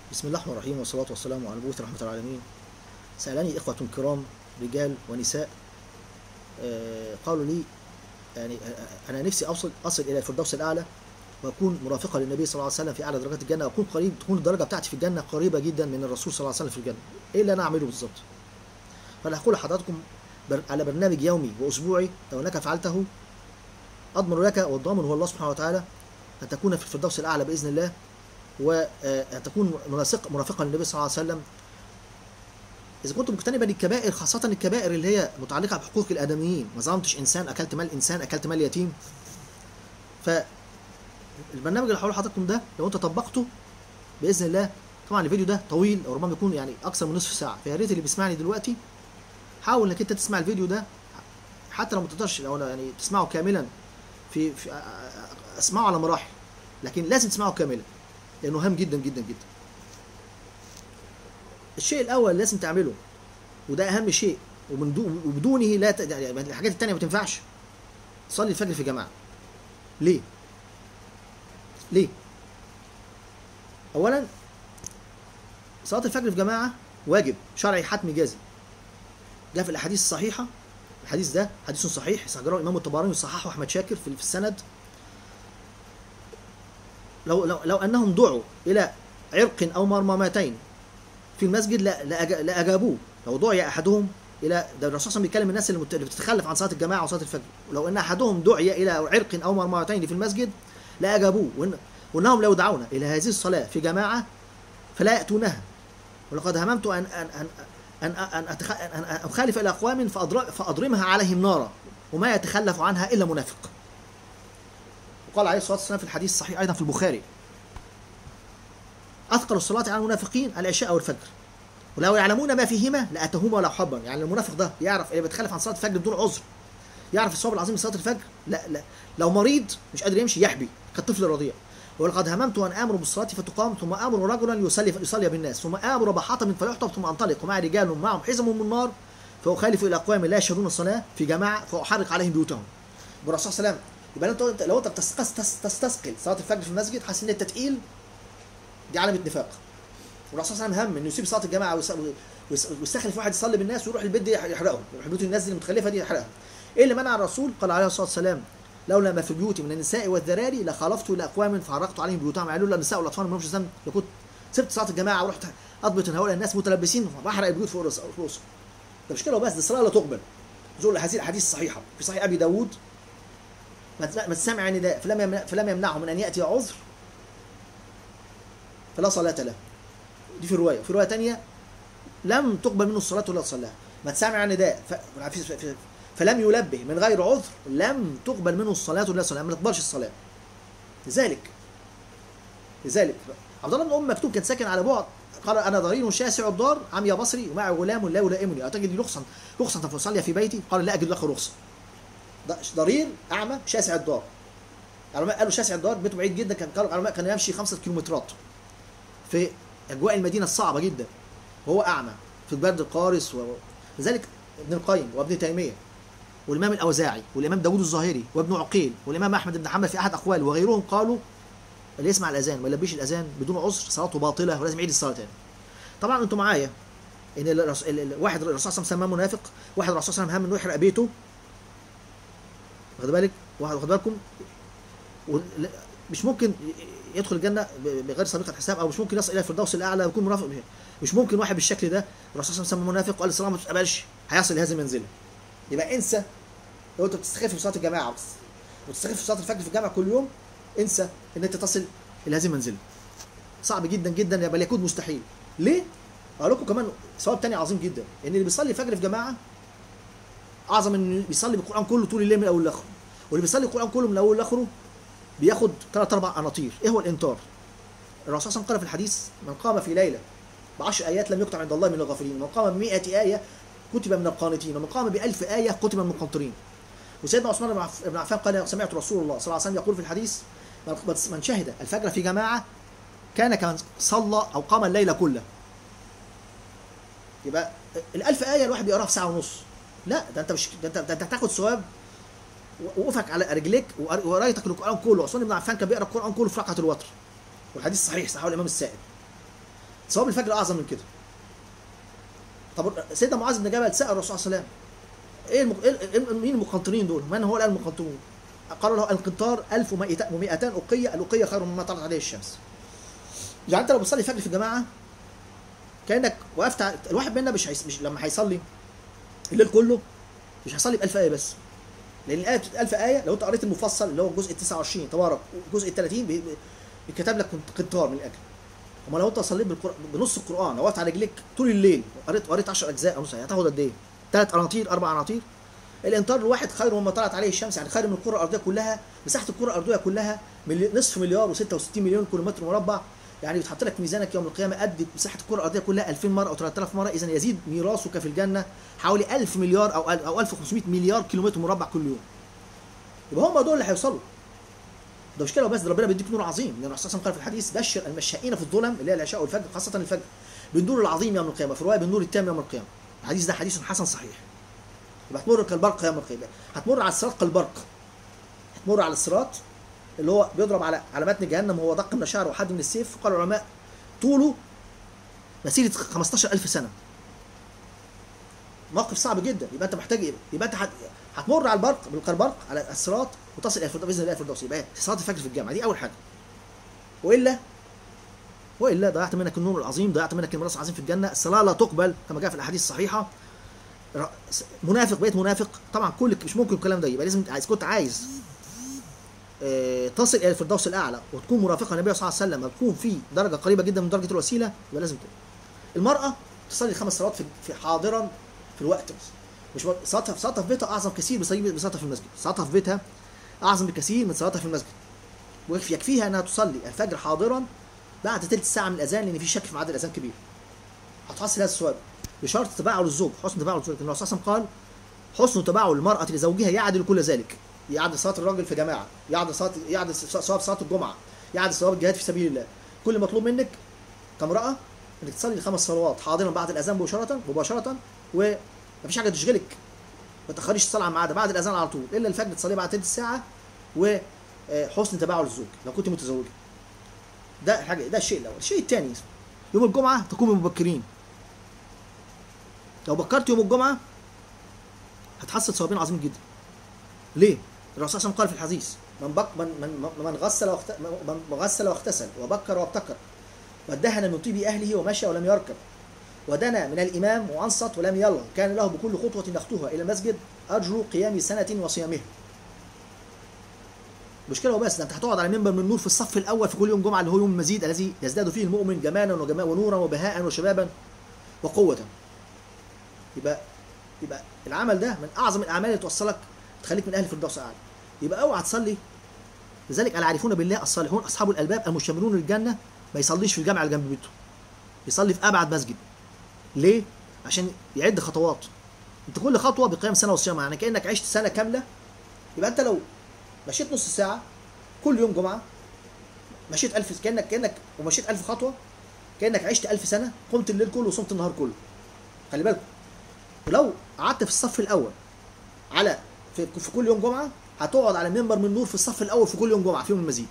بسم الله الرحمن الرحيم والصلاة والسلام على المبعوث رحمة العالمين سألني إخوة كرام رجال ونساء آه، قالوا لي يعني آه، أنا نفسي أوصل أصل إلى الفردوس الأعلى وأكون مرافقة للنبي صلى الله على وسلم في أعلى درجات الجنة وأكون قريب تكون الدرجة بتاعتي في الجنة قريبة جدا من الرسول صلى الله عليه وسلم في الجنة إيه اللي أنا أعمله بالظبط فأنا هقول لحضراتكم بر- على برنامج يومي وأسبوعي لو أنك فعلته أضمن لك والضامن هو الله سبحانه وتعالى أن تكون في الفردوس الأعلى بإذن الله وأن تكون مناسق مرافقا للنبي صلى الله عليه وسلم إذا كنت مجتنبا للكبائر خاصة الكبائر اللي هي متعلقة بحقوق الآدميين ما ظلمتش إنسان أكلت مال إنسان أكلت مال يتيم ف البرنامج اللي هقول لحضراتكم ده لو أنت طبقته بإذن الله طبعا الفيديو ده طويل أو ربما يكون يعني أكثر من نصف ساعة فيا ريت اللي بيسمعني دلوقتي حاول إنك أنت تسمع الفيديو ده حتى لو ما تقدرش لو يعني تسمعه كاملا في, في اسمعه على مراحل لكن لازم تسمعه كاملا لانه هام جدا جدا جدا الشيء الاول لازم تعمله وده اهم شيء ومن دو وبدونه لا ت... يعني الحاجات التانية ما تنفعش صلي الفجر في جماعه ليه ليه اولا صلاه الفجر في جماعه واجب شرعي حتمي جازم جاء في الاحاديث الصحيحه الحديث ده حديث صحيح سجله الامام الطبراني وصححه احمد شاكر في في السند لو لو لو انهم دعوا الى عرق او مرممتين في المسجد لا لا لاجابوه لو دعي احدهم الى ده الرسول صلى الله عليه وسلم بيتكلم الناس اللي مت- اللي بتتخلف عن صلاه الجماعه وصلاه الفجر ولو ان احدهم دعي الى عرق او مرممتين في المسجد لاجابوه وإن وانهم لو دعونا الى هذه الصلاه في جماعه فلا ياتونها ولقد هممت ان ان ان ان ان, أتخ... أن أن اخالف الى اقوام فأضر... فاضرمها عليهم نارا وما يتخلف عنها الا منافق وقال عليه الصلاه والسلام في الحديث الصحيح ايضا في البخاري اثقل الصلاه على المنافقين العشاء والفجر ولو يعلمون ما فيهما لاتهما ولو حبا يعني المنافق ده يعرف اللي بيتخلف عن صلاه الفجر بدون عذر يعرف الصواب العظيم من صلاه الفجر لا لا لو مريض مش قادر يمشي يحبي كالطفل الرضيع ولقد هممت ان امر بالصلاه فتقام ثم امر رجلا يصلي يصلي بالناس ثم امر بحطب فيحطب ثم انطلق ومع رجال معهم حزم من نار فاخالف الى اقوام لا يشهدون الصلاه في جماعه فاحرق عليهم بيوتهم بالرسول صلى الله عليه وسلم يبقى انت أنت- لو انت بتستس- تس- تستثقل صلاه الفجر في المسجد حاسس ان انت تقيل دي علامه نفاق والرسول صلى الله عليه وسلم هم انه يسيب صلاه الجماعه ويس- ويس- ويستخلف واحد يصلي بالناس ويروح البيت دي يحرقهم يروح بيوت الناس دي المتخلفه دي يحرقهم ايه اللي منع الرسول قال عليه الصلاه والسلام لولا ما في البيوت من النساء والذراري لخالفت الى اقوام فعرقت عليهم بيوتهم قالوا لا النساء والاطفال ما لهمش ذنب لو كنت سبت صلاه الجماعه ورحت اضبط ان هؤلاء الناس متلبسين بحرق البيوت فوق رؤوس- رؤوسهم ده مش كده وبس دي الصلاه لا تقبل زول هذه الاحاديث الصحيحه في صحيح ابي داود ما ما تسمع نداء فلم يمنع فلم يمنعه من ان ياتي عذر فلا صلاه له دي في روايه في روايه ثانيه لم تقبل منه الصلاه ولا صلاه ما تسمع نداء ف... في- في- فلم يلبه من غير عذر لم تقبل منه الصلاه ولا صلاه ما تقبلش الصلاه لذلك لذلك عبد الله بن ام مكتوب كان ساكن على بعد قال انا ضرير شاسع الدار عمي بصري ومعي غلام لا يلائمني اتجد رخصا رخصه فاصلي في بيتي قال لا اجد لك رخصه ض- ضرير اعمى شاسع الدار العلماء قالوا شاسع الدار بيته بعيد جدا كان قالوا العلماء كان يمشي خمسة كيلومترات في اجواء المدينه الصعبه جدا وهو اعمى في البرد القارس و... لذلك ابن القيم وابن تيميه والامام الاوزاعي والامام داوود الظاهري وابن عقيل والامام احمد بن حنبل في احد اقوال وغيرهم قالوا اللي يسمع الاذان ما يلبيش الاذان بدون عذر صلاته باطله ولازم يعيد الصلاه تاني طبعا انتم معايا ان الرس- ال- ال- واحد الرسول صلى الله عليه وسلم سماه منافق واحد الرسول صلى الله عليه وسلم هم انه يحرق بيته واخد بالك واحد واخد بالكم وال- مش ممكن يدخل الجنه ب- بغير سابقه حساب او مش ممكن يصل الى الفردوس الاعلى ويكون مرافق به مش ممكن واحد بالشكل ده الرسول صلى الله عليه وسلم منافق وقال الصلاه ما تتقبلش هيصل لهذه المنزله يبقى انسى لو انت بتستخف في صلاه الجماعه بس وتستخف في صلاه الفجر في الجامع كل يوم انسى ان انت تصل الى هذه المنزله صعب جدا جدا بل يكون مستحيل ليه؟ اقول لكم كمان ثواب تاني عظيم جدا ان اللي بيصلي الفجر في جماعه اعظم من اللي بيصلي بالقران كله طول الليل من اول لاخره واللي بيصلي القران كله من اول لاخره بياخد ثلاث اربع اناطير ايه هو الانطار الرسول صلى الله عليه وسلم قال في الحديث من قام في ليله بعشر ايات لم يكتب عند الله من الغافلين من قام ب 100 ايه كتب من القانتين ومن قام بألف آية كتب من المقنطرين وسيدنا عثمان بن عف- بن عفان قال سمعت رسول الله صلى الله عليه وسلم يقول في الحديث من من شهد الفجر في جماعة كان كمن صلى أو قام الليل كله يبقى الألف آية الواحد بيقراها في ساعة ونص لا ده أنت مش ده أنت ده أنت هتاخد ثواب وقوفك على رجليك وقر- وقرايتك للقرآن كله عثمان بن عفان كان بيقرا القرآن كله في ركعة الوتر والحديث صحيح صحيح الإمام السائد ثواب الفجر اعظم من كده طب سيدنا معاذ بن جبل سال الرسول صلى الله عليه وسلم ايه المق... إيه ال- مين المقنطرين دول؟ من هو المقنطرون؟ قالوا له القنطار 1200 أقية الأقية خير مما طلعت عليه الشمس. يعني أنت لو بتصلي الفجر في الجماعة كأنك وقفت ع- الواحد منا مش, هيس... مش لما هيصلي الليل كله مش هيصلي ب 1000 آية بس. لأن الآية بتت- 1000 آية لو أنت قريت المفصل اللي هو الجزء ال 29 تبارك والجزء ال 30 بي- بي- بيتكتب لك قنط- قنطار من الأجل. أما لو أنت صليت بالقر... بنص القرآن لو وقفت على رجليك طول الليل قريت قريت 10 أجزاء أو نص هتاخد قد إيه؟ ثلاث قناطير أربع قناطير الامطار الواحد خير مما طلعت عليه الشمس يعني خير من الكره الارضيه كلها مساحه الكره الارضيه كلها ملي... نصف مليار و66 مليون كيلومتر مربع يعني بتحط لك في ميزانك يوم القيامه قد مساحه الكره الارضيه كلها 2000 مره او 3000 مره اذا يزيد ميراثك في الجنه حوالي 1000 مليار او او 1500 مليار كيلومتر مربع كل يوم يبقى هم دول اللي هيوصلوا ده مش كده وبس ده ربنا بيديك نور عظيم لان الرسول صلى الله عليه وسلم قال في الحديث بشر المشائين في الظلم اللي هي العشاء والفجر خاصه الفجر بالنور العظيم يوم القيامه في روايه بالنور التام يوم القيامه الحديث ده حديث حسن صحيح يبقى هتمر كالبرق يوم القيامه هتمر على الصراط كالبرق هتمر على الصراط اللي هو بيضرب على على متن جهنم وهو دق من الشعر وحد من السيف قال العلماء طوله مسيره 15000 سنه موقف صعب جدا يبقى انت محتاج ايه؟ يبقى انت هت- هتمر على البرق بالكربرق على الصراط وتصل الى الفردوس باذن الله الفردوس يبقى صلاه الفجر في الجامعه دي اول حاجه والا والا ضيعت منك النور العظيم ضيعت منك الميراث العظيم في الجنه الصلاه لا تقبل كما جاء في الاحاديث الصحيحه ر- منافق بقيت منافق طبعا كل مش ممكن الكلام ده يبقى لازم عايز كنت عايز آه، تصل الى الفردوس الاعلى وتكون مرافقه النبي صلى الله عليه وسلم وتكون في درجه قريبه جدا من درجه الوسيله يبقى لازم كده المراه تصلي خمس صلوات في في حاضرا في الوقت بس مش وقت- صلاتها صلاتها في بيتها اعظم كثير بصلي- بصلاتها في المسجد صلاتها في بيتها اعظم بكثير من صلاتها في المسجد ويكفي يكفيها انها تصلي الفجر حاضرا بعد ثلث ساعه من الاذان لان في شك في ميعاد الاذان كبير هتحصل هذا الثواب بشرط تباعل الزوج حسن تباعل الزوج النبي صلى الله عليه وسلم قال حسن تباعل المرأة لزوجها يعدل كل ذلك يعدل صلاة الرجل في جماعة يعدل صلاة يعدل ثواب صلاة الجمعة يعدل ثواب الجهاد في سبيل الله كل مطلوب منك كامرأة انك تصلي الخمس صلوات حاضرا بعد الاذان مباشرة مباشرة ومفيش حاجة تشغلك ما تاخريش الصلاة عن ميعادها بعد الاذان على طول الا الفجر تصلي بعد ثلث ساعة وحسن تباعل الزوج لو كنت متزوجة ده حاجة ده الشيء الأول الشيء الثاني يوم الجمعة تقوموا مبكرين لو بكرت يوم الجمعة هتحصل ثوابين عظيم جدا ليه؟ الرسول صلى الله عليه وسلم قال في الحديث من بك من من من غسل واخت... من غسل واغتسل وبكر وابتكر وادهن من طيب اهله ومشى ولم يركب ودنا من الامام وانصت ولم يلغ كان له بكل خطوه نخطوها الى المسجد اجر قيام سنه وصيامها مشكلة وبس ده انت هتقعد على منبر من نور في الصف الاول في كل يوم جمعه اللي هو يوم المزيد الذي يزداد فيه المؤمن جمالا وجماء ونورا وبهاء وشبابا وقوه يبقى يبقى العمل ده من اعظم الاعمال اللي توصلك تخليك من اهل الفردوس الاعلى يبقى اوعى تصلي لذلك العارفون بالله الصالحون اصحاب الالباب المشمرون للجنه ما يصليش في الجامع اللي جنب بيته يصلي في ابعد مسجد ليه عشان يعد خطوات انت كل خطوه بقيام سنه وصيام يعني كانك عشت سنه كامله يبقى انت لو مشيت نص ساعه كل يوم جمعه مشيت ألف كانك كانك ومشيت ألف خطوه كانك عشت ألف سنه قمت الليل كله وصمت النهار كله خلي بالكم ولو قعدت في الصف الاول على في, في كل يوم جمعه هتقعد على منبر من نور في الصف الاول في كل يوم جمعه في يوم المزيد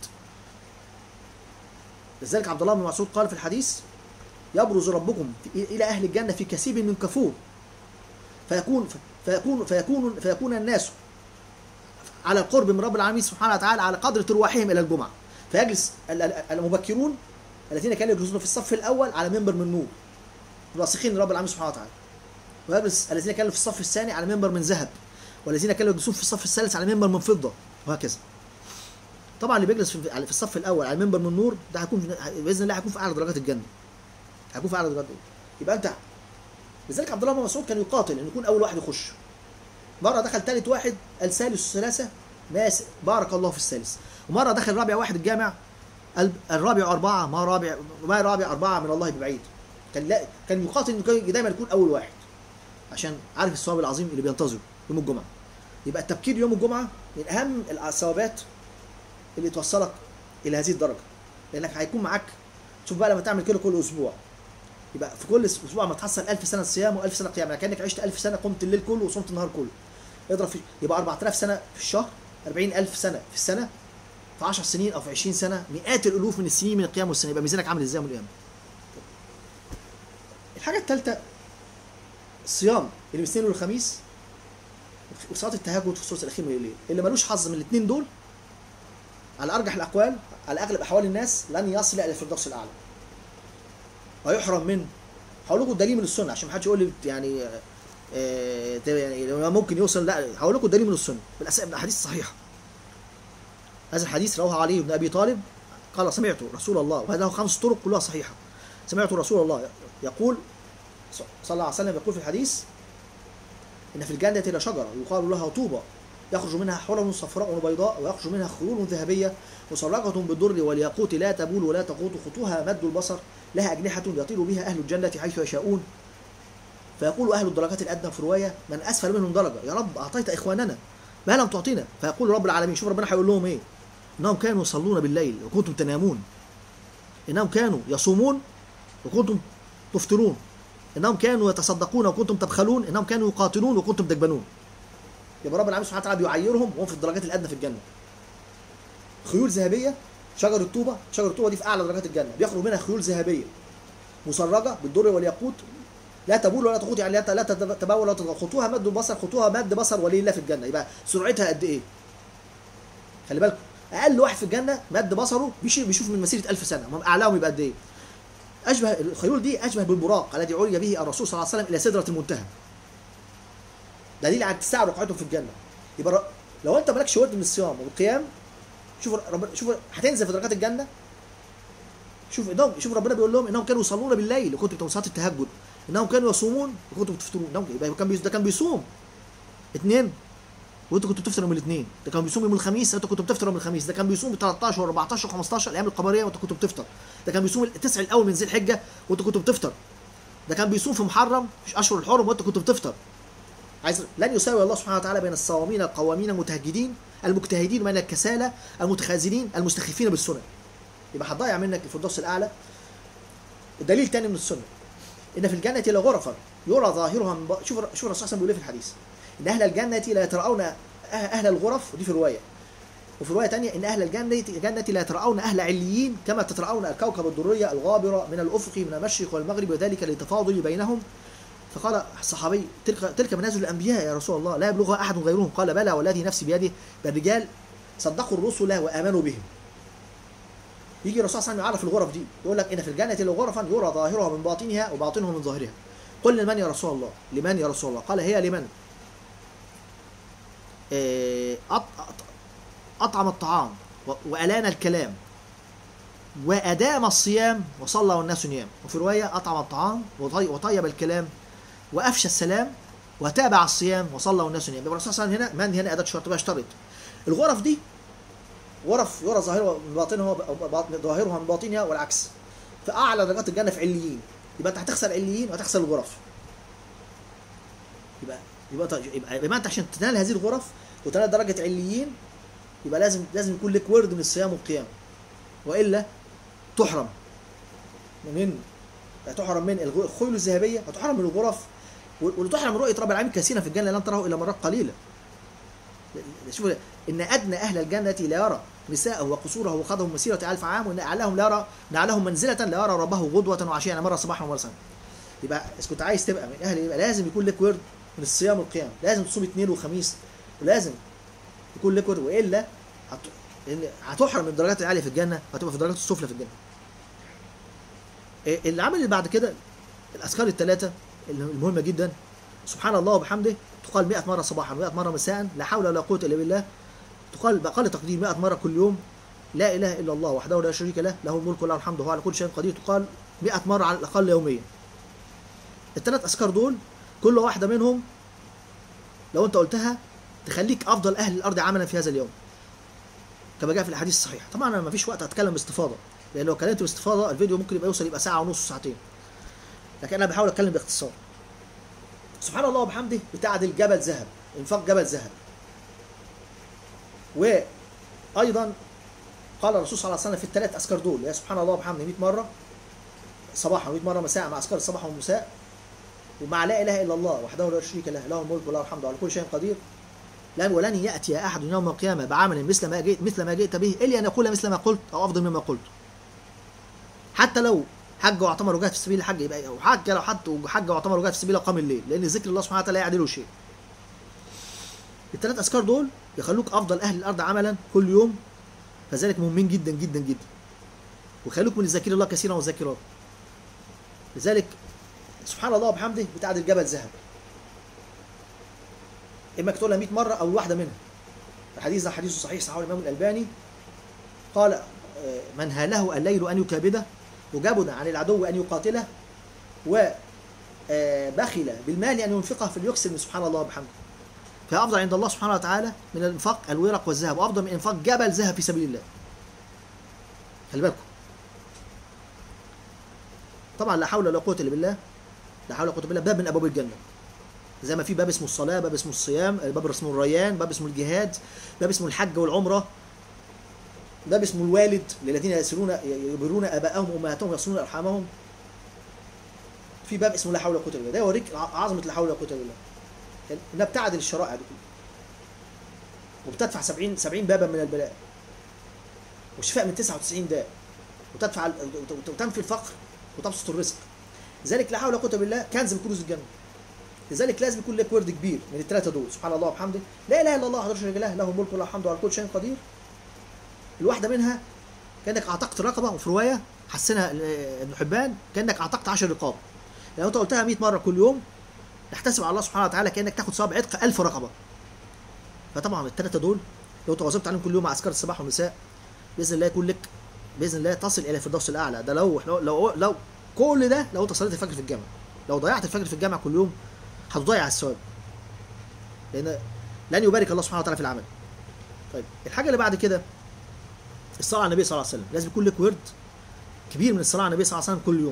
لذلك عبد الله بن مسعود قال في الحديث يبرز ربكم في الى اهل الجنه في كثيب من كفور فيكون فيكون فيكون فيكون الناس على القرب من رب العالمين سبحانه وتعالى على قدر ترواحهم الى الجمعه فيجلس المبكرون الذين كانوا يجلسون في الصف الاول على منبر من نور راسخين لرب العالمين سبحانه وتعالى ويجلس الذين كانوا في الصف الثاني على منبر من ذهب والذين كانوا يجلسون في الصف الثالث على منبر من فضه وهكذا طبعا اللي بيجلس في في الصف الاول على منبر من نور ده هيكون باذن الله هيكون في اعلى درجات الجنه هيكون في اعلى درجات يبقى انت لذلك عبد الله بن مسعود كان يقاتل ان يكون اول واحد يخش مره دخل ثالث واحد الثالث ثلاثه ناس بارك الله في الثالث ومره دخل رابع واحد الجامع الرابع أربعة ما رابع ما رابع أربعة من الله ببعيد كان لا كان يقاتل إنه دايما يكون أول واحد عشان عارف الثواب العظيم اللي بينتظره يوم الجمعة يبقى التبكير يوم الجمعة من أهم الثوابات اللي توصلك إلى هذه الدرجة لأنك هيكون معاك شوف بقى لما تعمل كده كل أسبوع يبقى في كل أسبوع ما تحصل 1000 سنة صيام و1000 سنة قيام يعني كأنك عشت 1000 سنة قمت الليل كله وصمت النهار كله اضرب في يبقى 4000 سنة في الشهر 40000 سنة في السنة في 10 سنين او في 20 سنه مئات الالوف من السنين من القيام والسنه يبقى ميزانك عامل ازاي يوم القيامه الحاجه الثالثه الصيام اللي من الاثنين والخميس وصلاه التهجد في الثلث الاخير من الليل اللي ملوش حظ من الاثنين دول على ارجح الاقوال على اغلب احوال الناس لن يصل الى الفردوس الاعلى ويحرم من هقول لكم دليل من السنه عشان ما حدش يقول لي يعني آه ده يعني لو ممكن يوصل لا هقول لكم دليل من السنه بالأس- بالاحاديث الصحيحه هذا الحديث رواه علي بن ابي طالب قال سمعت رسول الله وهذا له خمس طرق كلها صحيحه سمعت رسول الله يقول صلى الله عليه وسلم يقول في الحديث ان في الجنه لشجره يقال لها طوبى يخرج منها حلل صفراء بيضاء ويخرج منها خيول ذهبيه مسرقه بالدر والياقوت لا تبول ولا تقوت خطوها مد البصر لها اجنحه يطير بها اهل الجنه حيث يشاءون فيقول اهل الدرجات الادنى في روايه من اسفل منهم درجه يا رب اعطيت اخواننا ما لم تعطينا فيقول رب العالمين شوف ربنا هيقول لهم ايه انهم كانوا يصلون بالليل وكنتم تنامون انهم كانوا يصومون وكنتم تفطرون انهم كانوا يتصدقون وكنتم تبخلون انهم كانوا يقاتلون وكنتم تجبنون يبقى رب العالمين سبحانه وتعالى بيعيرهم وهم في الدرجات الادنى في الجنه خيول ذهبيه شجر الطوبه شجر الطوبه دي في اعلى درجات الجنه بيخرج منها خيول ذهبيه مسرجه بالدر والياقوت لا تبول ولا تقوت يعني لا لا تتبول ولا تتغ- خطوها مد البصر خطوها مد بصر ولي الله في الجنه يبقى سرعتها قد ايه؟ خلي بالكم اقل واحد في الجنه مد بصره بيشوف بيشوف من مسيره ألف سنه امال اعلاهم يبقى قد ايه؟ اشبه الخيول دي اشبه بالبراق الذي عرج به الرسول صلى الله عليه وسلم الى سدره المنتهى دليل على اتساع رقعتهم في الجنه يبقى ر- لو انت مالكش ورد من الصيام والقيام شوف رب شوف هتنزل في درجات الجنه شوف انهم شوف ربنا بيقول لهم انهم كانوا يصلون بالليل وكنتم بتوع صلاه التهجد انهم كانوا يصومون وكنتم بتفطرون انهم يبقى كان بيص- ده كان بيصوم اثنين وانتوا كنتوا بتفطروا من الاثنين ده كان بيصوم يوم الخميس انتوا كنتوا بتفطروا من الخميس ده كان بيصوم 13 و14 و15 الايام القمريه وانتوا كنتوا بتفطر ده كان بيصوم التسع الاول من ذي الحجه وانتوا كنتوا بتفطر ده كان بيصوم في محرم في اشهر الحرم وانتوا كنتوا بتفطر عايز لن يساوي الله سبحانه وتعالى بين الصوامين القوامين المتهجدين المجتهدين بين الكسالى المتخاذلين المستخفين بالسنن يبقى هتضيع منك الفردوس الاعلى دليل تاني من السنه ان في الجنه لغرفا يرى ظاهرها من ب... شوف شوف الرسول صلى الله عليه وسلم بيقول ايه في الحديث ان اهل الجنه لا يتراءون أه- اهل الغرف ودي في روايه وفي روايه تانية ان اهل الجنه الجنه لا يتراءون اهل عليين كما تتراءون الكوكب الدريه الغابره من الافق من المشرق والمغرب وذلك للتفاضل بينهم فقال الصحابي تلك تلك منازل الانبياء يا رسول الله لا يبلغها احد غيرهم قال بلى والذي نفسي بيده الرجال صدقوا الرسل وامنوا بهم يجي الرسول صلى الله عليه وسلم يعرف الغرف دي يقول لك ان في الجنه لغرفا يرى ظاهرها من باطنها وباطنها من ظاهرها قل لمن يا رسول الله لمن يا رسول الله قال هي لمن إيه، أط- أط- اطعم الطعام و- والان الكلام وادام الصيام وصلى والناس نيام وفي روايه اطعم الطعام وطي- وطيب الكلام وافشى السلام وتابع الصيام وصلى والناس نيام يبقى الرسول صلى الله عليه وسلم هنا من هنا اداه شرط بقى اشترط الغرف دي غرف يرى ظاهرها من باطنها وباطن- ظاهرها من باطنها والعكس في اعلى درجات الجنه في عليين يبقى انت هتخسر عليين وهتخسر الغرف يبقى يبقى طيب- يبقى, يبقى انت عشان تنال هذه الغرف وتنال درجه عليين يبقى لازم لازم يكون لك ورد من الصيام والقيام والا تحرم من تحرم من الغ- الخيول الذهبيه وتحرم من الغرف وتحرم من رؤيه رب العالمين كثيرا في الجنه لن تراه الا مرات قليله شوف ان ادنى اهل الجنه لا يرى نساءه وقصوره وخدهم مسيره الف عام وان اعلاهم لا يرى ان اعلاهم منزله لا يرى ربه غدوه وعشيه يعني مره صباحا ومره سنه يبقى اذا كنت عايز تبقى من اهل يبقى لازم يكون لك ورد من الصيام والقيام لازم تصوم اثنين وخميس ولازم يكون لك ورد والا هت... لأن هتحرم من الدرجات العاليه في الجنه وهتبقى في الدرجات السفلى في الجنه إيه العمل اللي بعد كده الاذكار الثلاثه المهمه جدا سبحان الله وبحمده تقال 100 مره صباحا و100 مره مساء لا حول ولا قوه الا بالله تقال بأقل تقدير 100 مرة كل يوم لا إله إلا الله وحده لا شريك له له الملك وله الحمد وهو على كل شيء قدير تقال 100 مرة على الأقل يوميا الثلاث أذكار دول كل واحدة منهم لو أنت قلتها تخليك أفضل أهل الأرض عملا في هذا اليوم كما جاء في الحديث الصحيح طبعا أنا ما فيش وقت أتكلم باستفاضة لأن لو اتكلمت باستفاضة الفيديو ممكن يبقى يوصل يبقى ساعة ونص ساعتين لكن أنا بحاول أتكلم باختصار سبحان الله وبحمده بتعدل جبل ذهب انفاق جبل ذهب وايضا قال الرسول صلى الله عليه وسلم في الثلاث اذكار دول يا سبحان الله وبحمده 100 مره صباحا و100 مره مساء مع اذكار الصباح والمساء ومع لا اله الا الله وحده لا شريك له له الملك وله الحمد على كل شيء قدير لن ولن ياتي احد يوم القيامه بعمل مثل ما جئت مثل ما جئت به الا ان يقول مثل ما قلت او افضل مما قلت حتى لو حج واعتمر وجاهد في سبيل الحج يبقى وحج لو حد وحج واعتمر وجاهد في سبيل قام الليل لان ذكر الله سبحانه وتعالى لا يعدله شيء الثلاث اذكار دول يخلوك افضل اهل الارض عملا كل يوم فذلك مهمين جدا جدا جدا ويخلوك من الذاكرين الله كثيرا والذاكرات لذلك سبحان الله وبحمده بتعدل جبل ذهب اما تقولها 100 مره او واحده منها الحديث ده حديث صحيح صحيح الامام الالباني قال آه، من هاله الليل ان يكابده وجبن عن العدو ان يقاتله وبخل بالمال ان ينفقه فليكسر من سبحان الله وبحمده فافضل عند الله سبحانه وتعالى من الانفاق الورق والذهب وافضل من انفاق جبل ذهب في سبيل الله خلي بالكم طبعا لا حول ولا قوه الا بالله لا حول ولا قوه الا بالله باب من ابواب الجنه زي ما في باب اسمه الصلاه باب اسمه الصيام باب اسمه الريان باب اسمه الجهاد باب اسمه الحج والعمره باب اسمه الوالد للذين يسرون يبرون ابائهم وامهاتهم ويصلون ارحامهم في باب اسمه لا حول ولا قوه الا بالله ده يوريك عظمه لا حول ولا قوه الا بالله يعني انها بتعدل الشرائع دي كلها وبتدفع 70 70 بابا من البلاء وشفاء من 99 داء وتدفع وتنفي الفقر وتبسط الرزق لذلك لا حول ولا قوه الا بالله كنز من كنوز الجنه لذلك لازم يكون لك ورد كبير من الثلاثه دول سبحان الله وبحمده لا اله الا الله وحده لا شريك له له الملك وله الحمد وعلى كل شيء قدير الواحده منها كانك اعتقت رقبه وفي روايه حسنها ابن حبان كانك اعتقت 10 رقاب لو انت قلتها 100 مره كل يوم تحتسب على الله سبحانه وتعالى كانك تاخد ثواب عتق 1000 رقبه فطبعا الثلاثه دول لو تواظبت عليهم كل يوم مع اذكار الصباح والمساء باذن الله يكون لك باذن الله تصل الى الفردوس الاعلى ده لو لو لو, لو كل ده لو انت صليت الفجر في الجامع لو ضيعت الفجر في الجامع كل يوم هتضيع الثواب لان لن يبارك الله سبحانه وتعالى في العمل طيب الحاجه اللي بعد كده الصلاه على النبي صلى الله عليه وسلم لازم يكون لك ورد كبير من الصلاه على النبي صلى الله عليه وسلم كل يوم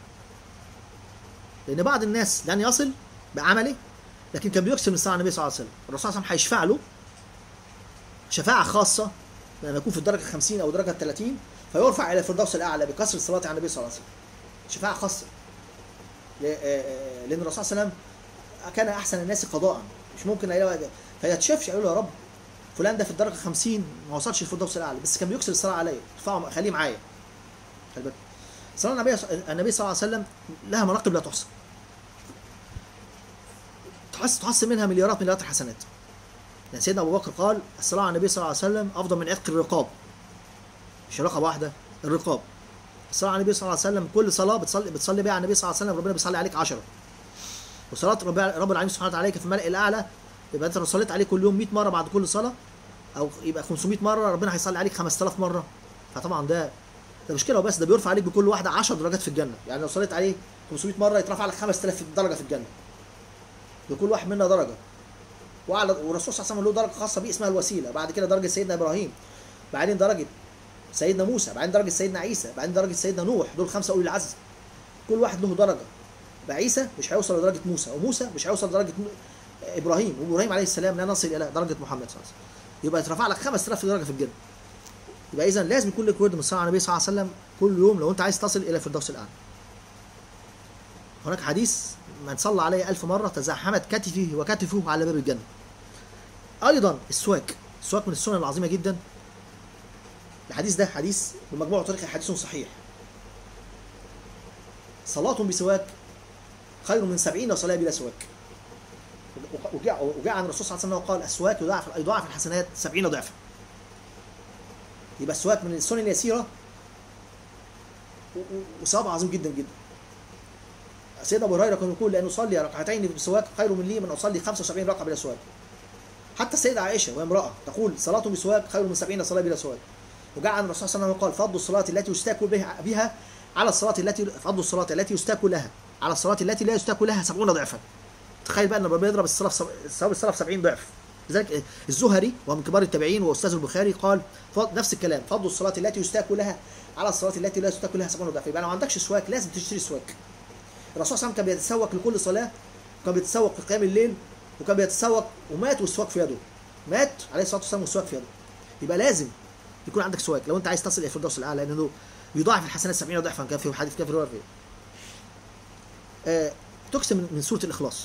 لان بعض الناس لن يصل بعمله لكن كان بيكسر من الصلاه على النبي صلى الله عليه وسلم الرسول صلى الله عليه وسلم هيشفع له شفاعه خاصه لما يكون في الدرجه 50 او درجه 30 فيرفع الى الفردوس الاعلى بكسر الصلاه على النبي صلى الله عليه وسلم شفاعه خاصه لان الرسول صلى الله عليه وسلم كان احسن الناس قضاء مش ممكن يلاقي فيتشافش يقول له يا رب فلان ده في الدرجه 50 ما وصلش الفردوس الاعلى بس كان بيكسر الصلاه عليا ارفعه خليه معايا خلي بالك صلاه النبي النبي صلى الله عليه وسلم لها مناقب لا تحصى تحس تحس منها مليارات مليارات الحسنات يعني سيدنا ابو بكر قال الصلاه على النبي صلى الله عليه وسلم افضل من عتق الرقاب مش رقبه واحده الرقاب الصلاه على النبي صلى الله عليه وسلم كل صلاه بتصلي بتصلي بها على النبي صلى الله عليه وسلم ربنا بيصلي عليك 10 وصلاه رب رب العالمين سبحانه وتعالى عليك في الملأ الاعلى يبقى انت لو صليت عليه كل يوم 100 مره بعد كل صلاه او يبقى 500 مره ربنا هيصلي عليك 5000 مره فطبعا ده ده مش كده وبس ده بيرفع عليك بكل واحده 10 درجات في الجنه يعني لو صليت عليه 500 مره يترفع لك 5000 درجه في الجنه لكل واحد منا درجه وعلى والرسول صلى الله عليه وسلم له درجه خاصه بيه اسمها الوسيله بعد كده درجه سيدنا ابراهيم بعدين درجه سيدنا موسى بعدين درجه سيدنا عيسى بعدين درجه سيدنا نوح دول خمسه اولي العزم كل واحد له درجه بعيسى مش هيوصل لدرجه موسى وموسى مش هيوصل لدرجه ابراهيم وابراهيم عليه السلام لا نصل الى درجه محمد صلى الله عليه وسلم يبقى يترفع لك 5000 درجه في الجنه يبقى اذا لازم يكون لك ورد من الصلاه على النبي صلى الله عليه وسلم كل يوم لو انت عايز تصل الى الفردوس الاعلى هناك حديث من صلى عليه ألف مرة تزاحمت كتفه وكتفه على باب الجنة أيضا السواك السواك من السنن العظيمة جدا الحديث ده حديث بمجموع طريق حديث صحيح صلاة بسواك خير من سبعين صلاة بلا سواك وجاء وجاء عن الرسول صلى الله عليه وسلم قال السواك يضاعف يضاعف الحسنات سبعين ضعفا يبقى السواك من السنن اليسيرة وثواب عظيم جدا جدا سيدنا ابو هريره كان يقول لان اصلي ركعتين بسواك خير من لي من اصلي 75 ركعه بلا سواك حتى السيده عائشه وهي امراه تقول صلاه بسواك خير من 70 صلاه بلا سواك وجاء عن الرسول صلى الله عليه وسلم قال فضل الصلاه التي يستاك بها, بها على الصلاه التي فضل الصلاه التي يستاك لها على الصلاه التي لا يستاك لها 70 ضعفا تخيل بقى ان ربنا يضرب الصلاه ثواب الصلاه في 70 ضعف لذلك الزهري وهو من كبار التابعين واستاذ البخاري قال نفس الكلام فضل الصلاه التي يستاك لها على الصلاه التي لا يستاك لها 70 ضعف يبقى لو ما عندكش سواك لازم تشتري سواك الرسول صلى الله عليه وسلم كان بيتسوق لكل صلاه وكان بيتسوق في قيام الليل وكان بيتسوق ومات والسواك في يده مات عليه الصلاه والسلام والسواك في يده يبقى لازم يكون عندك سواك لو انت عايز تصل الى الفردوس الاعلى لانه يضاعف الحسنات 70 ضعفا كان في حديث كان في روايه آه تقسم من سوره الاخلاص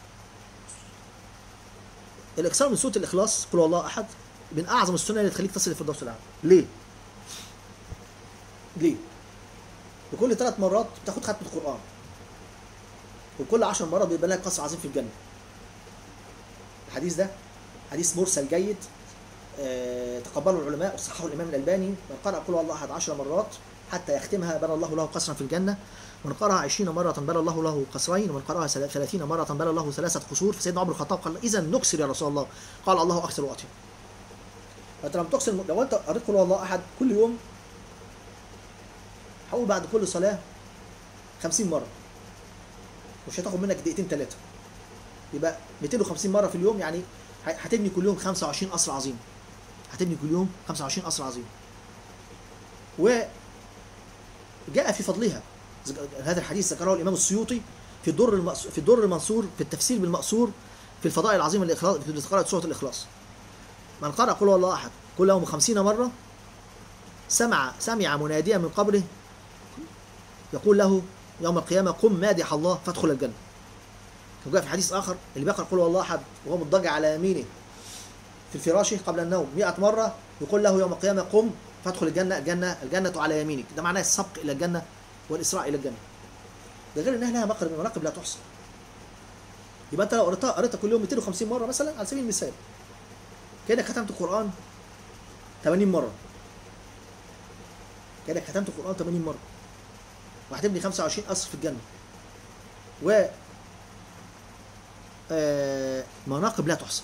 الاكثار من سوره الاخلاص قل الله احد من اعظم السنن اللي تخليك تصل الفردوس الاعلى ليه؟ ليه؟ وكل ثلاث مرات بتاخد ختمه القران وكل عشر مرات بيبقى لك قصر عظيم في الجنه الحديث ده حديث مرسل جيد آه، تقبله العلماء وصححه الامام الالباني من قرأ قل هو الله احد عشر مرات حتى يختمها بنى الله له قصرا في الجنه ومن قرأها عشرين مرة بنى الله له قصرين ومن قرأها سل- ثلاثين مرة بنى الله ثلاثة قصور فسيدنا عمر الخطاب قال إذا نكسر يا رسول الله قال الله أكثر وأطيب فأنت لما تكسر لو أنت قريت قل هو الله أحد كل يوم هقول بعد كل صلاة خمسين مرة مش هتاخد منك دقيقتين ثلاثة يبقى 250 مرة في اليوم يعني ه- هتبني كل يوم 25 قصر عظيم هتبني كل يوم 25 قصر عظيم وجاء في فضلها ذك- هذا الحديث ذكره الإمام السيوطي في الدر المأس- في الدر المنصور في التفسير بالمأثور في الفضائل العظيمة الإخلاص في قراءة سورة الإخلاص من قرأ قل هو الله أحد كل يوم 50 مرة سمع سمع مناديا من قبره يقول له يوم القيامة قم مادح الله فادخل الجنة وجاء في حديث آخر اللي بيقرأ قل هو الله أحد وهو مضطجع على يمينه في فراشه قبل النوم 100 مرة يقول له يوم القيامة قم فادخل الجنة الجنة الجنة على يمينك ده معناه السبق إلى الجنة والإسراء إلى الجنة ده غير إنها لها مقرب مناقب لا تحصى يبقى أنت لو قريتها قريتها كل يوم 250 مرة مثلا على سبيل المثال كأنك ختمت القرآن 80 مرة كأنك ختمت القرآن 80 مرة وهتبني 25 قصر في الجنة و آه، مناقب لا تحصى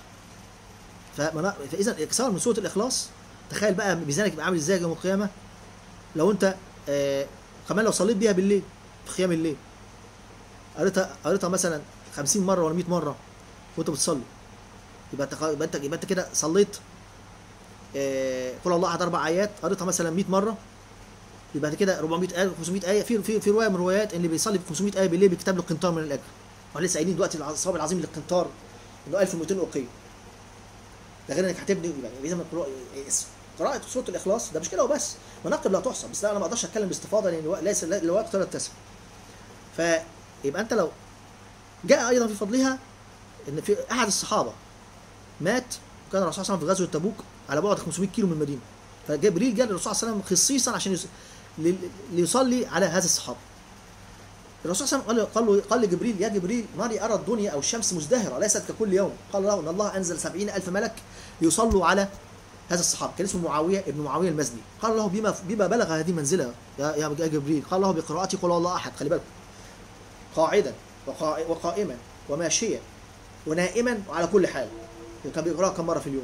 فمنا... فاذا اكثار من سوره الاخلاص تخيل بقى ميزانك يبقى عامل ازاي يوم القيامه لو انت آه كمان لو صليت بيها بالليل في قيام الليل قريتها قريتها مثلا 50 مره ولا 100 مره وانت بتصلي يبقى انت يبقى انت يبقى انت كده صليت آه قل الله احد اربع ايات قريتها مثلا 100 مره يبقى انت كده 400 ايه 500 ايه في في في روايه من الروايات ان اللي بيصلي ب 500 ايه بالليل بيكتب له قنطار من الاجر واحنا لسه قايلين دلوقتي الصواب العظيم للقنطار انه 1200 اوقيه ده غير انك هتبني يعني اذا ما القراءة- قراءة سورة الإخلاص ده مش كده وبس مناقب لا تحصى بس لا انا ما اقدرش اتكلم باستفاضة لان الوقت ليس الوقت لا يتسع فيبقى انت لو جاء ايضا في فضلها ان في احد الصحابة مات وكان الرسول صلى الله عليه وسلم في غزوة تبوك على بعد 500 كيلو من المدينة فجبريل جاء للرسول صلى الله عليه وسلم خصيصا عشان يص... لي- ليصلي على هذا الصحابي الرسول صلى الله عليه وسلم قال له قال لجبريل يا جبريل ماري أرى الدنيا أو الشمس مزدهرة ليست ككل يوم قال له إن الله أنزل سبعين ألف ملك ليصلوا على هذا الصحابي كان اسمه معاوية ابن معاوية المزني قال له بما بما بلغ هذه منزلة يا يا يا جبريل قال له بقراءتي قل هو الله أحد خلي بالك قاعدا وقا- وقائما وماشيا ونائما وعلى كل حال كان بيقراها كم مرة في اليوم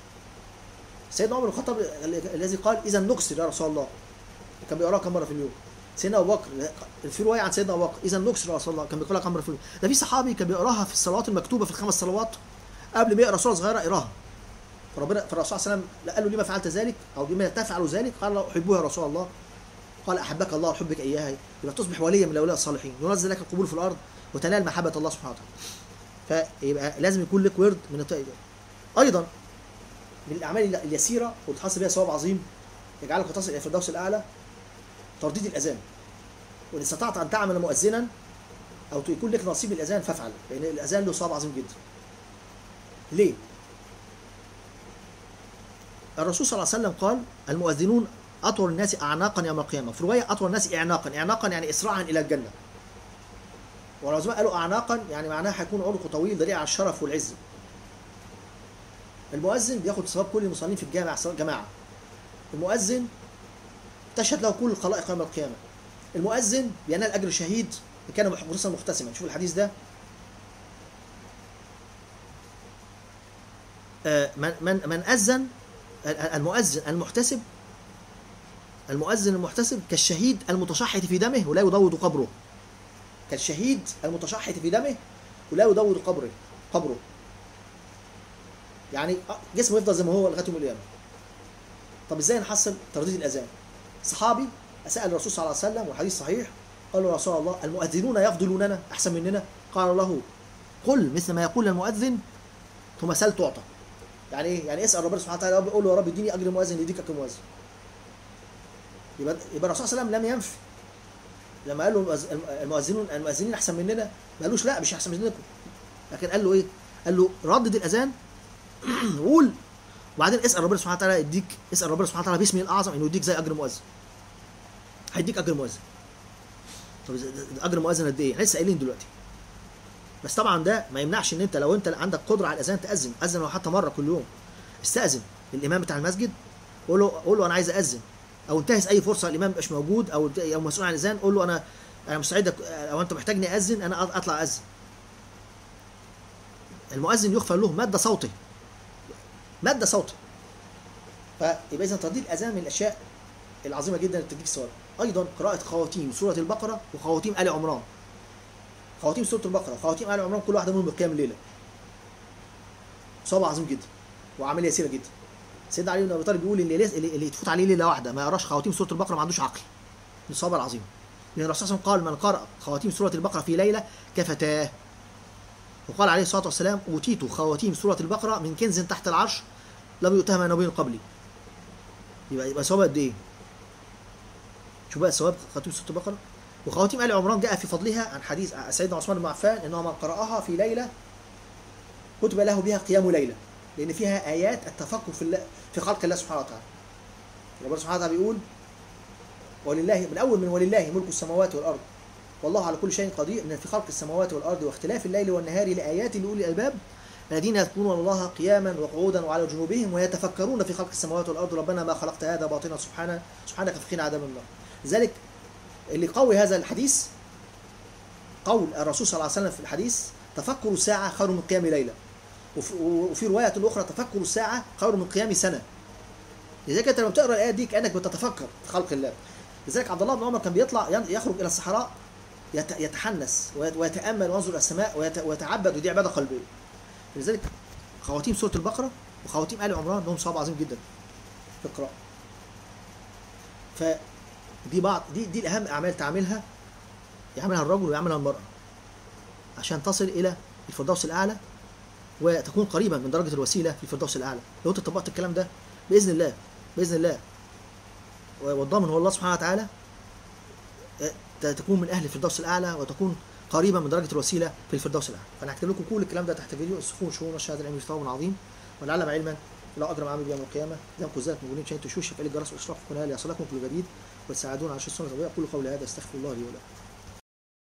سيدنا عمر بن الخطاب الذي قال إذا نكسر يا رسول الله كان بيقراها كم مرة في اليوم سيدنا ابو بكر في روايه عن سيدنا ابو بكر اذا نكسر يا رسول الله كان بيقراها كم مره في اليوم ده في صحابي كان بيقراها في الصلوات المكتوبه في الخمس صلوات قبل ما يقرا سوره صغيره يقراها فربنا فالرسول صلى الله عليه وسلم قال له لما فعلت ذلك او لما تفعل ذلك قال له احبها يا رسول الله قال احبك الله وحبك اياها يبقى تصبح وليا من الاولياء الصالحين ينزل لك القبول في الارض وتنال محبه الله سبحانه وتعالى فيبقى لازم يكون لك ورد من الطريق ده ايضا من الاعمال اليسيره وتحصل بها ثواب عظيم يجعلك تصل الى الفردوس الاعلى ترديد الاذان وان استطعت ان تعمل مؤذنا او يكون لك نصيب الاذان فافعل لان الاذان له ثواب عظيم جدا ليه الرسول صلى الله عليه وسلم قال المؤذنون اطول الناس اعناقا يوم القيامه في روايه اطول الناس اعناقا اعناقا يعني اسراعا الى الجنه والعلماء قالوا اعناقا يعني معناها هيكون عنقه طويل دليل على الشرف والعز المؤذن بياخد ثواب كل المصلين في الجامع سواء جماعه المؤذن تشهد له كل الخلائق يوم القيامه المؤذن بينال اجر شهيد إن كان محرسا مختسما شوف الحديث ده آه، من من من اذن المؤذن المحتسب المؤذن المحتسب كالشهيد المتشحط في دمه ولا يضوض قبره كالشهيد المتشحط في دمه ولا يضوض قبره قبره يعني جسمه يفضل زي ما هو لغايه يوم القيامه طب ازاي نحصل ترديد الاذان صحابي سال الرسول صلى الله عليه وسلم والحديث صحيح قال له يا رسول الله المؤذنون يفضلوننا احسن مننا قال له قل مثل ما يقول المؤذن ثم سل تعطى يعني ايه يعني اسال ربنا سبحانه وتعالى قول له يا رب اديني اجر مؤذن يديك اجر مؤذن يبقى يبقى الرسول صلى الله عليه وسلم لم ينفي لما قال له المؤذ- المؤذنون المؤذنين احسن مننا ما قالوش لا مش احسن منكم لكن قال له ايه قال له ردد الاذان وقول وبعدين اسال ربنا سبحانه وتعالى يديك اسال ربنا سبحانه وتعالى باسمه الاعظم انه يديك زي اجر مؤذن هيديك اجر مؤذن طب إذا- اجر المؤذن قد ايه؟ إحنا لسه قايلين دلوقتي بس طبعا ده ما يمنعش ان انت لو انت عندك قدره على الاذان تاذن اذن لو حتى مره كل يوم استاذن الامام بتاع المسجد قول له قول له انا عايز اذن او انتهز اي فرصه الامام مش موجود او او مسؤول عن الاذان قول له انا انا مستعد أك- او انت محتاجني اذن انا أط- اطلع اذن المؤذن يغفر له ماده صوتي ماده صوتي فيبقى اذا ترديد الاذان من الاشياء العظيمه جدا اللي بتديك الثواب ايضا قراءه خواتيم سوره البقره وخواتيم ال عمران خواتيم سوره البقره وخواتيم ال عمران كل واحده منهم بقيام الليله ثواب عظيم جدا وعمليه يسيره جدا سيدنا علي بن ابي طالب بيقول اللي, ليس- اللي, اللي تفوت عليه ليله واحده ما يقراش خواتيم سوره البقره ما عندوش عقل من الصواب العظيم لان الرسول صلى الله عليه وسلم قال من قرأ خواتيم سوره البقره في ليله كفتاه وقال عليه الصلاه والسلام اوتيت خواتيم سوره البقره من كنز تحت العرش لم يؤتها نبي قبلي يبقى يبقى ثواب قد ايه؟ شوف بقى ثواب خواتيم سوره البقره وخواتيم ال عمران جاء في فضلها عن حديث سيدنا عثمان بن عفان انه من قراها في ليله كتب له بها قيام ليله لان فيها ايات التفكر في الله في خلق الله سبحانه وتعالى ربنا سبحانه وتعالى بيقول ولله من اول من ولله ملك السماوات والارض والله على كل شيء قدير ان في خلق السماوات والارض واختلاف الليل والنهار لايات لاولي الالباب الذين يذكرون الله قياما وقعودا وعلى جنوبهم ويتفكرون في خلق السماوات والارض ربنا ما خلقت هذا باطلا سبحانه سبحانك فقنا عذاب النار لذلك اللي قوي هذا الحديث قول الرسول صلى الله عليه وسلم في الحديث تفكر الساعة خير من قيام ليلة وفي, وفي رواية أخرى تفكر الساعة خير من قيام سنة لذلك أنت لما بتقرأ الآية دي كأنك بتتفكر في خلق الله لذلك عبد الله بن عمر كان بيطلع ين- يخرج إلى الصحراء يت- يتحنس ويت- ويتأمل وينظر إلى السماء ويت- ويتعبد ودي عبادة قلبية لذلك خواتيم سورة البقرة وخواتيم آل عمران لهم صواب عظيم جدا في القراءة فدي بعض دي دي الأهم أعمال تعملها يعملها الرجل ويعملها المرأة عشان تصل إلى الفردوس الأعلى وتكون قريبا من درجة الوسيلة في الفردوس الأعلى لو أنت طبقت الكلام ده بإذن الله بإذن الله والضامن هو الله سبحانه وتعالى ت- تكون من أهل الفردوس الأعلى وتكون قريبا من درجة الوسيلة في الفردوس الأعلى فأنا هكتب لكم كل الكلام ده تحت فيديو السخون شؤون الشهادة العلمي ثواب عظيم ونعلم علما لا أجر عامل يوم القيامة زي ما كنت مقولين شيء تشوش فعل الجرس والإشراف في قناة ليصلكم كل جديد وتساعدون على شيء السنة أقول قولي هذا استغفر الله لي ولكم